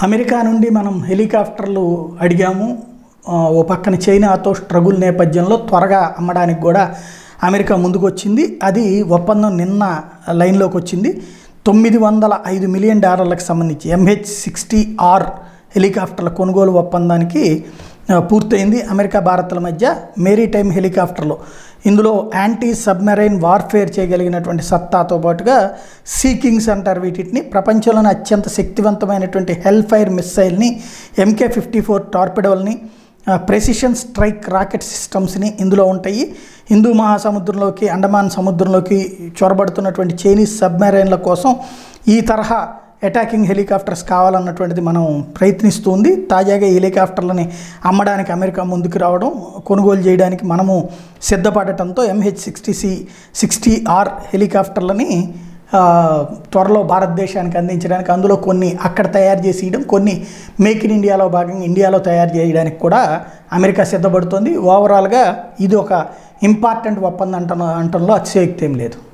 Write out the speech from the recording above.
America నుండి మనం హెలికాప్టర్లు అడిగాము ఆ, ఓ పక్కన చైనాతో స్ట్రగుల్ నేపథ్యంలో త్వరగా అమ్మడానికి కూడా అమెరికా ముందుకు వచ్చింది అది ఒప్పందం నిన్న లైన్లోకి వచ్చింది తొమ్మిది వందల ఐదు మిలియన్ డాలర్లకు సంబంధించి ఎంహెచ్ సిక్స్టీ ఆర్ హెలికాప్టర్ల కొనుగోలు ఒప్పందానికి ఆ, పూర్తయింది అమెరికా భారత్ల మధ్య మేరీ టైమ్ హెలికాప్టర్లు ఇందులో యాంటీ సబ్మెరైన్ వార్ఫేర్ చేయగలిగినటువంటి సత్తాతో పాటుగా సీకింగ్స్ అంటారు వీటిని ప్రపంచంలోని అత్యంత శక్తివంతమైనటువంటి హెల్ ఫైర్ మిస్సైల్ని ఎంకే ఫిఫ్టీ ఫోర్ టార్పిడోల్ని ప్రెసిషన్ స్ట్రైక్ రాకెట్ సిస్టమ్స్ని ఇందులో ఉంటాయి హిందూ మహాసముద్రంలోకి అండమాన్ సముద్రంలోకి చొరబడుతున్నటువంటి చైనీస్ సబ్మెరైన్ల కోసం ఈ తరహా అటాకింగ్ హెలికాప్టర్స్ కావాలన్నటువంటిది మనం ప్రయత్నిస్తుంది తాజాగా ఈ హెలికాప్టర్లని అమ్మడానికి అమెరికా ముందుకు రావడం కొనుగోలు చేయడానికి మనము సిద్ధపడటంతో MH sixty C sixty R హెలికాప్టర్లని ఆ, త్వరలో భారతదేశానికి అందించడానికి అందులో కొన్ని అక్కడ తయారు చేసి ఇవ్వడం కొన్ని మేక్ ఇన్ ఇండియాలో భాగంగా ఇండియాలో తయారు చేయడానికి కూడా అమెరికా సిద్ధపడుతోంది ఓవరాల్గా ఇది ఒక ఇంపార్టెంట్ ఒప్పందం అంట అంటంలో అతిశయోక్తి ఏం లేదు